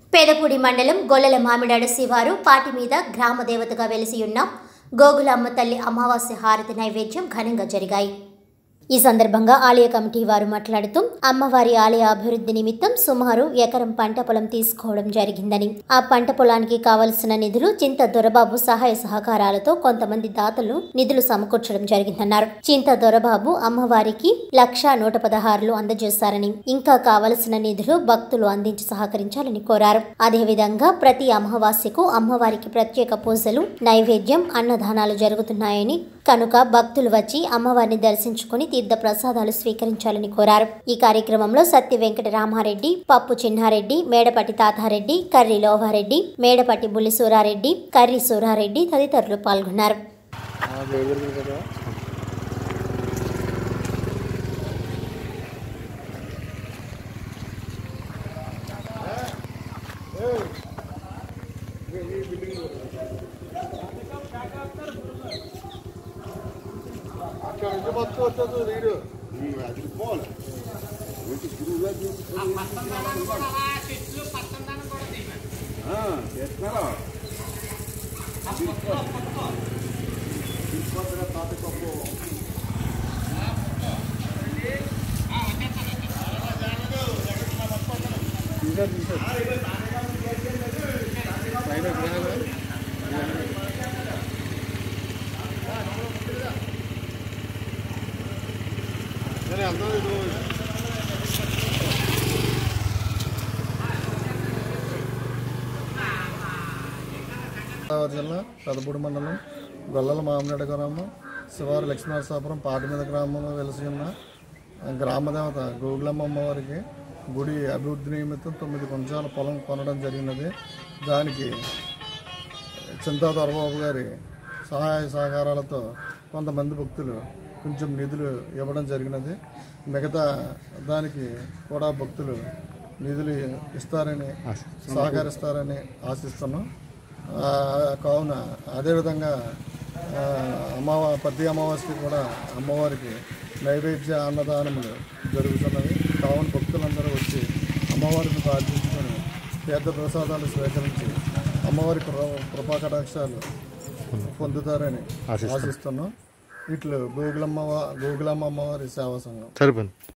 పేదపూడి మండలం గొల్లల మామిడాడు శివారు పాటి మీద గ్రామ దేవతగా వెలిసి ఉన్న గోగులమ్మ తల్లి అమావాస్య హారతి నైవేద్యం ఘనంగా జరిగాయి ఈ సందర్భంగా ఆలయ కమిటీ వారు మాట్లాడుతూ అమ్మవారి ఆలయ అభివృద్ధి నిమిత్తం సుమారు ఎకరం పంట పొలం తీసుకోవడం జరిగిందని ఆ పంట పొలానికి కావలసిన నిధులు చింత దొరబాబు సహాయ సహకారాలతో కొంతమంది దాతలు నిధులు సమకూర్చడం జరిగిందన్నారు చింత దొరబాబు అమ్మవారికి లక్ష నూట పదహారులు అందజేశారని ఇంకా కావలసిన నిధులు భక్తులు అందించి సహకరించాలని కోరారు అదేవిధంగా ప్రతి అమావాస్యకు అమ్మవారికి ప్రత్యేక పూజలు నైవేద్యం అన్నదానాలు జరుగుతున్నాయని కనుక భక్తులు వచ్చి అమ్మవారిని దర్శించుకుని తీర్థ ప్రసాదాలు స్వీకరించాలని కోరారు ఈ కార్యక్రమంలో సత్య వెంకట రామారెడ్డి పప్పు చిన్నారెడ్డి మేడపట్టి తాతారెడ్డి కర్రి లోవారెడ్డి మేడపట్టి బుల్లి సూరారెడ్డి కర్రి సూరారెడ్డి తదితరులు పాల్గొన్నారు అక్కడ నుంచి మొత్తం వచ్చేది వీడు అది పోవాలి చేస్తున్నారా తీసుకొస్తున్నా తాత కప్పు తీసారు తీసారు పైన గ్రహాలు సరే అందరూ ఇది గోదావరి జిల్లా పెదపూడి మండలం గొల్లల మామినాడు గ్రామం శివారు లక్ష్మీనరసాపురం పాటిమీద గ్రామంలో వెలిసి ఉన్న గ్రామదేవత గోగులమ్మ అమ్మవారికి గుడి అభివృద్ధి నిమిత్తం తొమ్మిది కొంచాల పొలం కొనడం జరిగినది దానికి చింతా దొరబాబు గారి సహాయ సహకారాలతో కొంతమంది భక్తులు కొంచెం నిధులు ఇవ్వడం జరిగినది మిగతా దానికి కూడా భక్తులు నిధులు ఇస్తారని సహకరిస్తారని ఆశిస్తున్నాం ఆ, కావున అదేవిధంగా ఆ, అమావా ప్రతి అమావాస్యకి కూడా అమ్మవారికి నైవేద్య అన్నదానములు జరుగుతున్నవి కావున భక్తులందరూ వచ్చి అమ్మవారిని ప్రార్థించుకొని తీర్థ ప్రసాదాలు స్వీకరించి అమ్మవారి కృప- కృపాకటాక్షాలు పొందుతారని ఆశిస్తున్నాం ఇట్లు గోగులమ్మ వా- గోగులమ్మ అమ్మవారి సేవా సంఘం సరిపోయింది